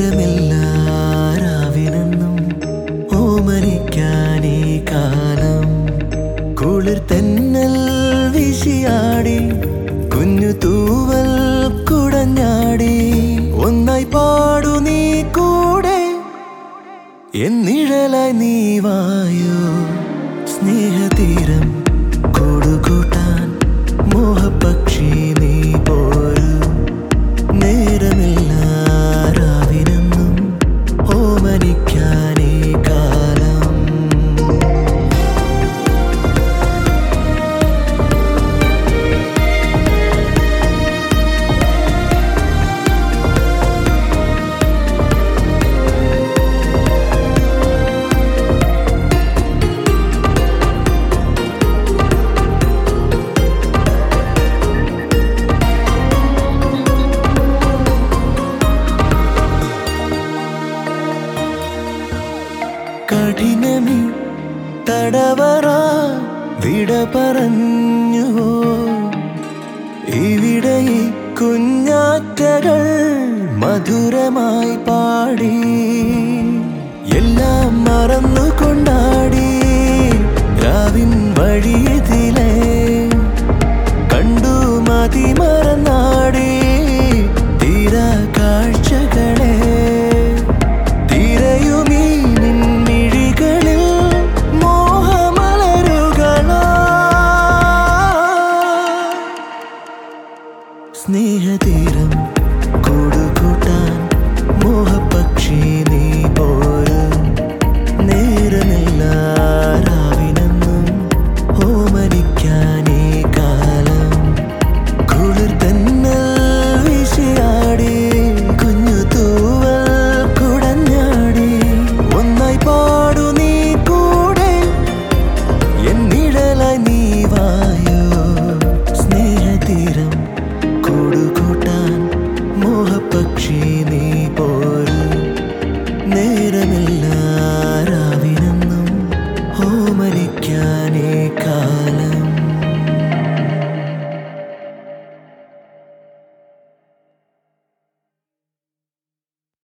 നേരമില്ലാരാവിനെന്നും ഓമനിക്കാനീ കാലം കുളിർ തെന്നൽ വിശിയാടി കുഞ്ഞു തൂവൽ കുടഞ്ഞാടി ഒന്നായി പാടു നീ കൂടെ എന്നിഴലായി നീ വായോ സ്നേഹതീരം കൂടുകൂട്ടാൻ മോഹപക്ഷി നീ പോരൂ നേരമില്ലാരാവിനെന്നും ഓമനിക്കാനേ കാലം കഠിനമി തടവറ വിട പറഞ്ഞുവോ ഇവിടെ ഈ കുഞ്ഞാറ്റകൾ മധുരമായി പാടി എല്ലാം മറന്നു കൊണ്ടാടി രാവിൻ വഴിയതിലെ കണ്ടു മതിമറ